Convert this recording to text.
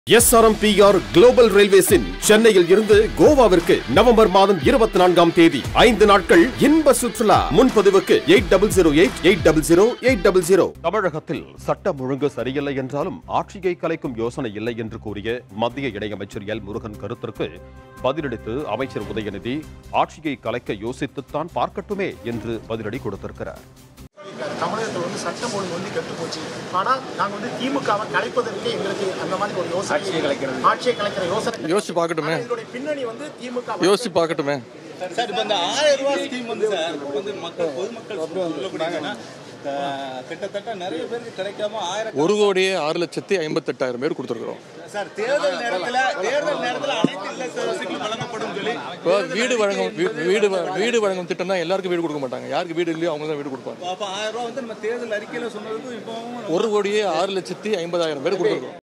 SRMPR global ரயில்வேஸின் சென்னையில் இருந்து கோவாவிற்கு November மாதம் இருபத்தி நான்காம் தேதி ஐந்து நாட்கள் இன்ப சுற்றுலா முன்பதிவுக்கு eight double zero eight eight double zero eight double zero தமிழகத்தில் சட்டம் ஒழுங்கு சரியில்லை என்றாலும் ஆட்சியை கலைக்கும் யோசனை இல்லை என்று கூறிய மத்திய இணையமைச்சர் எல் முருகன் கருத்திற்கு பதிலளித்து அமைச்சர் உதயநிதி ஆட்சியை கலைக்க யோசித்துத்தான் பார்க்கட்டுமே என்று பதிலடி கொடுத்திருக்கிறார் தமிழகத்தில் வந்து சட்டம் ஒழுங்கு வந்து கெட்டு போச்சு ஆனா நாங்க வந்து திமுகவை கலைப்பதற்கு எங்களுக்கு அந்த மாதிரி ஒரு யோசனை ஆட்சியை கலைக்கிறது ஆட்சியை கலைக்கிற யோசனை யோசிச்சு பார்க்கட்டுமே ஆனா இதோட பின்னணி வந்து திமுக யோசிச்சு பார்க்கட்டுமே சார் இப்போ இந்த ஆயிரம் ரூபாய் ஸ்கீம் வந்து சார் இப்போ வந்து மக்கள் பொதுமக்கள் சொல்லக்கூடியதுன்னா அஹ், கிட்டத்தட்ட நிறைய பேருக்கு கிடைக்காம ஆயிரம் ஒரு கோடியே ஆறு லட்சத்தி ஐம்பத்தெட்டாயிரம் பேர் கொடுத்துருக்குறோம் சார் தேர்தல் நேரத்துல தேர்தல் நேரத்துல அனைத்து இல்லத்தரசிகளும் வழங்கப்படும் சொல்லி இப்போ வீடு வழங்கும் வீ- வீடு வ- வீடு வழங்கும் திட்டம்னா எல்லாருக்கும் வீடு கொடுக்க மாட்டாங்க யாருக்கு வீடு இல்லையோ அவங்க தான் வீடு கொடுப்பாங்க அப்போ ஆயிரம் ரூபாய் வந்து நம்ம தேர்தல் அறிக்கையில சொன்னதுக்கும் இப்போ ஒரு கோடியே ஆறு லட்சத்தி ஐம்பதாயிரம் பேர் கொடுத்துருக்கோம்